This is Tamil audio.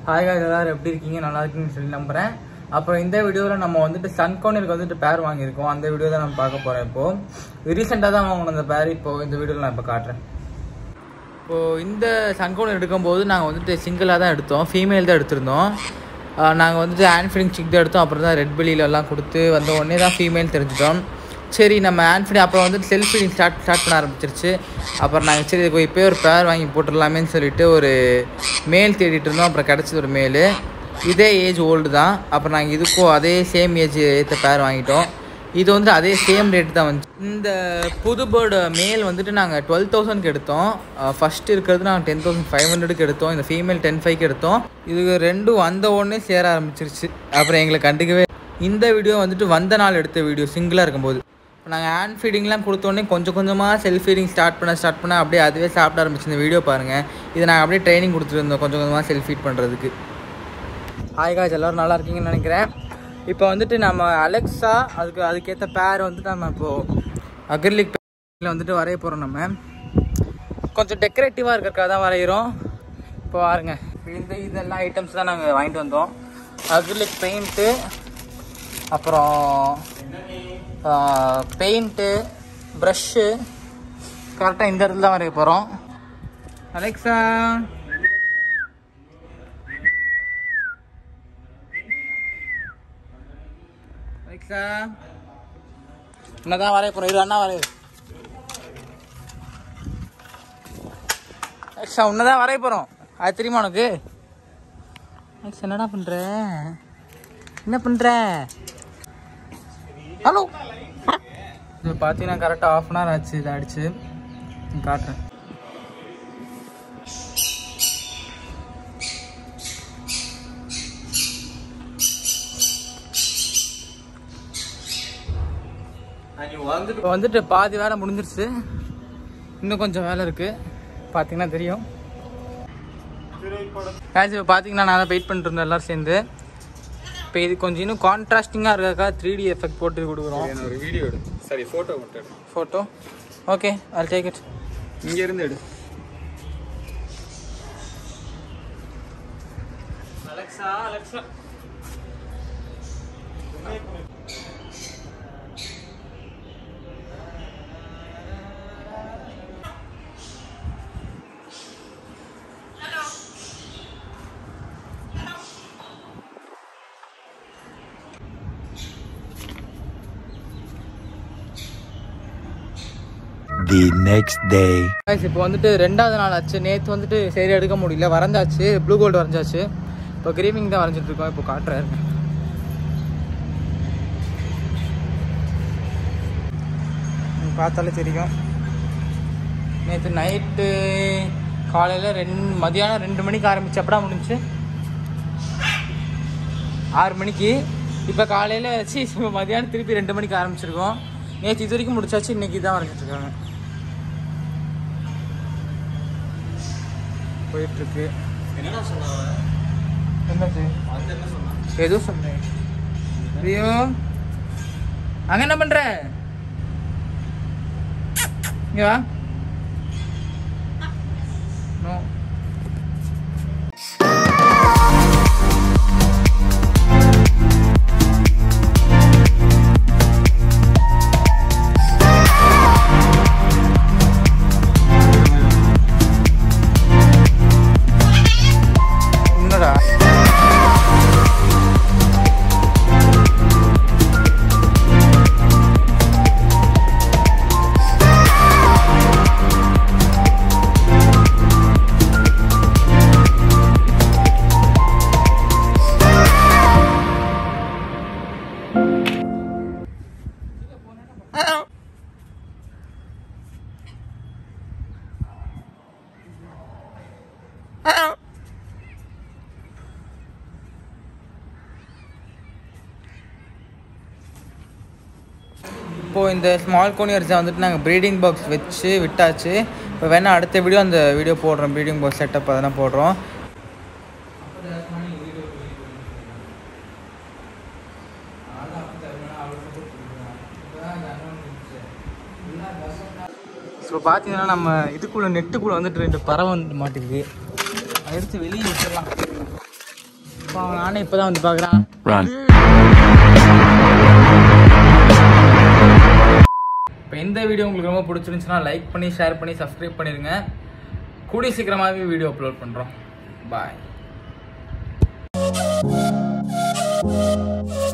ஹாய் guys எல்லாரும் எப்படி இருக்கீங்க நல்லா இருக்கீங்கன்னு சொல்லி நம்புறேன் அப்புறம் இந்த வீடியோவில் நம்ம வந்துட்டு சன்கோனிற்கு வந்துட்டு பேர் வாங்கியிருக்கோம் அந்த வீடியோ தான் நம்ம பார்க்க போகிறோம் இப்போ ரீசெண்டாக தான் வாங்கணும் அந்த பேர் இப்போ இந்த வீடியோவில் நான் இப்போ காட்டுறேன் இப்போது இந்த சன்கோன் எடுக்கும்போது நாங்கள் வந்துட்டு சிங்கிளாக தான் எடுத்தோம் ஃபீமேல் தான் எடுத்திருந்தோம் நாங்கள் வந்துட்டு ஹேண்ட் ஃபீடிங் சிக் தான் எடுத்தோம் அப்புறம் தான் ரெட் பெலியில எல்லாம் கொடுத்து வந்த உடனே தான் ஃபீமேல் தெரிஞ்சிட்டோம் சரி நம்ம ஹேண்ட் ஃபீடிங் அப்புறம் வந்துட்டு செல்ஃப் ஃபீடிங் ஸ்டார்ட் ஸ்டார்ட் பண்ண ஆரம்பிச்சிருச்சு அப்புறம் நாங்கள் சரி இப்போ இப்போயே ஒரு பேர் வாங்கி போட்டுடலாமேன்னு சொல்லிட்டு ஒரு மேல் தேடிட்டு இருந்தோம் அப்புறம் கிடச்சது ஒரு மேல் இதே ஏஜ் ஓல்டு தான் அப்புறம் நாங்கள் இதுக்கும் அதே சேம் ஏஜ் ஏற்ற பேர் வாங்கிட்டோம் இது வந்து அதே சேம் ரேட் தான் வந்துச்சு இந்த புது பேர்டு மேல் வந்துட்டு நாங்கள் டுவெல் தௌசண்ட்க்கு எடுத்தோம் ஃபஸ்ட் இருக்கிறது நாங்கள் டென் தௌசண்ட் ஃபைவ் ஹண்ட்ரடுக்கு எடுத்தோம் இந்த ஃபீமேல் டென் ஃபைவ்க்கு எடுத்தோம் இது ரெண்டும் வந்த உடனே சேர ஆரம்பிச்சிருச்சு அப்புறம் எங்களை கண்டுக்கவே இந்த வீடியோ வந்துட்டு வந்த நாள் எடுத்த வீடியோ சிங்கிளாக இருக்கும்போது நாங்கள் ஹேண்ட் ஃபீடிங்லாம் கொடுத்தோடனே கொஞ்சம் கொஞ்சமாக செல்ஃப் ஃபீடிங் ஸ்டார்ட் பண்ண ஸ்டார்ட் பண்ண அப்படியே அதுவே சாப்பிட ஆரம்பிச்சு இந்த வீடியோ பாருங்கள் இதை நாங்கள் அப்படியே ட்ரைனிங் கொடுத்துருந்தோம் கொஞ்சம் கொஞ்சமாக செல்ஃப் ஃபீட் பண்ணுறதுக்கு ஹாய் காய்ஸ் எல்லோரும் நல்லா இருக்கீங்கன்னு நினைக்கிறேன் இப்போ வந்துட்டு நம்ம அலெக்ஸா அதுக்கு அதுக்கேற்ற பேர் வந்துட்டு நம்ம இப்போது அக்ரிலிக் பேரில் வந்துட்டு வரைய போகிறோம் நம்ம கொஞ்சம் டெக்கரேட்டிவாக இருக்கிறக்காக தான் வரைகிறோம் இப்போ பாருங்க இந்த இதெல்லாம் ஐட்டம்ஸ் தான் நாங்கள் வாங்கிட்டு வந்தோம் அக்ரிலிக் பெயிண்ட்டு அப்புறம் பெயிண்ட்டு ப்ரஷ்ஷு கரெக்டாக இந்த இடத்துல தான் வரைய போகிறோம் அலெக்ஸா அலெக்ஸா என்னதான் வரைய போகிறோம் இரு அண்ணா வரைய அலெக்ஸா உன்னதான் வரைய போகிறோம் அது தெரியுமா உனக்கு அலெக்ஸா என்னடா பண்ணுற என்ன பண்ணுற ஹலோ இது பார்த்தீங்கன்னா கரெக்டாக ஆஃப் அன் ஹவர் ஆச்சு இதை அடிச்சு நான் காட்டுறேன் இப்போ வந்துட்டு பாதி வேலை முடிஞ்சிருச்சு இன்னும் கொஞ்சம் வேலை இருக்கு பார்த்தீங்கன்னா தெரியும் guys, இப்போ பார்த்தீங்கன்னா நான் தான் வெயிட் பண்ணிட்டு இருந்தோம் எல்லாரும் சேர்ந்து இப்போ இது கொஞ்சம் இன்னும் கான்ட்ராஸ்டிங்காக இருக்கா த்ரீ டி எஃபெக்ட் போட்டு கொடுக்குறோம் ஒரு வீடியோ எடு சாரி ஃபோட்டோ மட்டும் எடு ஃபோட்டோ ஓகே அது டேக் இட் இங்க இருந்து எடு Alexa Alexa The next day. guys இப்போ வந்துட்டு ரெண்டாவது நாள் ஆச்சு நேற்று வந்துட்டு சரி எடுக்க முடியல வரைஞ்சாச்சு ப்ளூ கோல்டு வரைஞ்சாச்சு இப்போ கிரீமிங் தான் வரைஞ்சிட்டு இருக்கோம் இப்போ காட்டுறேன் நீங்க பார்த்தாலே தெரியும் நேற்று நைட்டு காலையில் ரெண்டு மதியானம் ரெண்டு மணிக்கு ஆரம்பிச்சப்படா முடிஞ்சு ஆறு மணிக்கு இப்போ காலையில் சி இப்போ மதியானம் திருப்பி ரெண்டு மணிக்கு ஆரம்பிச்சிருக்கோம் நேற்று இது வரைக்கும் முடிச்சாச்சு இன்னைக்கு தான் வரைஞ்சிட்டு இருக்காங்க போயிட்டு இருக்கு என்னடா சொன்னாங்க என்னது வந்து என்ன சொன்னாங்க ஏதோ சொன்னேன் ஐயோ அங்க என்ன பண்ற இங்க வா நோ என்னடா இப்போது இந்த ஸ்மால் கோனியர்ஸை வந்துட்டு நாங்கள் ப்ரீடிங் பாக்ஸ் வச்சு விட்டாச்சு இப்போ வேணால் அடுத்த வீடியோ அந்த வீடியோ போடுறோம் ப்ரீடிங் பாக்ஸ் செட்டப் அதெல்லாம் போடுறோம் இப்போ பார்த்தீங்கன்னா நம்ம இதுக்குள்ளே நெட்டுக்குள்ளே வந்துட்டு ரெண்டு பறவை வந்துட்டு மாட்டேங்குது அதை எடுத்து வெளியே விட்டுடலாம் அப்பா, நானே இப்பதான் வந்து பார்க்குறேன் Run. இப்போ இந்த வீடியோ உங்களுக்கு ரொம்ப பிடிச்சிருந்துச்சுன்னா லைக் பண்ணி ஷேர் பண்ணி சப்ஸ்கிரைப் பண்ணிடுங்க கூடிய சீக்கிரமாகவே வீடியோ அப்லோட் பண்ணுறோம் பாய்